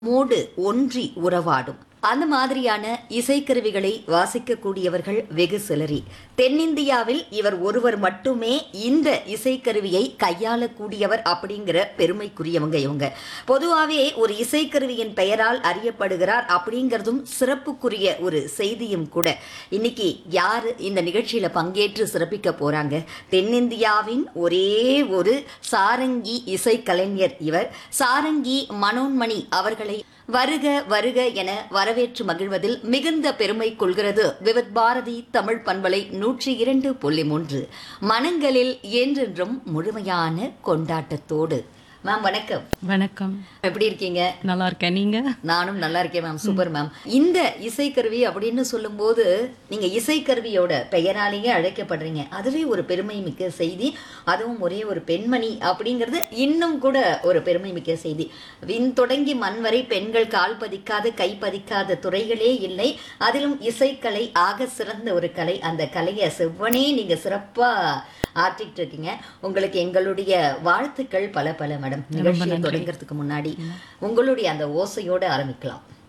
mode ஒன்றி உறவாடும் அந்த மாதிரியான இசைக்கருவிகளை வாசிக்கக்கூடியவர்கள் வெகு சிலரி தென்னிந்தியாவில் இவர் ஒருவர் மட்டுமே இந்த இசைக்கருவியை கையாளக்கூடியவர் அப்படிங்கிற பெருமைக்குரியவங்க இவங்க பொதுவாகவே ஒரு இசைக்கருவியின் பெயரால் அறியப்படுகிறார் அப்படிங்கிறதும் சிறப்புக்குரிய ஒரு செய்தியும் கூட இன்னைக்கு யாரு இந்த நிகழ்ச்சியில பங்கேற்று சிறப்பிக்க போறாங்க தென்னிந்தியாவின் ஒரே ஒரு சாரங்கி இசைக்கலைஞர் இவர் சாரங்கி மனோன்மணி அவர்களை வருக வருக என வரவேற்று மகிழ்வதில் மிகுந்த பெருமை கொள்கிறது விவித் பாரதி தமிழ் பண்பலை நூற்றி இரண்டு புள்ளி மூன்று மனங்களில் என்றென்றும் முழுமையான கொண்டாட்டத்தோடு மேம் வணக்கம் வணக்கம் எப்படி இருக்கீங்க நல்லா இருக்கேன் நீங்க நானும் நல்லா இருக்கேன் மேம் சூப்பர் மேம் இந்த இசைக்கருவி அப்படின்னு சொல்லும்போது நீங்க இசைக்கருவியோட பெயராலேயே அழைக்கப்படுறீங்க அதுவே ஒரு பெருமை மிக்க செய்தி அதுவும் ஒரே ஒரு பெண்மணி அப்படிங்கிறது இன்னும் கூட ஒரு பெருமை மிக்க செய்தி விண் தொடங்கி மண் வரை பெண்கள் கால் பதிக்காத கை பதிக்காத துறைகளே இல்லை அதிலும் இசைக்கலை ஆக சிறந்த ஒரு கலை அந்த கலையை செவ்வனே நீங்க சிறப்பா ஆற்றிட்டு இருக்கீங்க உங்களுக்கு எங்களுடைய வாழ்த்துக்கள் பல பல மேடம் நிகழ்ச்சியை தொடங்குறதுக்கு முன்னாடி உங்களுடைய அந்த ஓசையோட ஆரம்பிக்கலாம்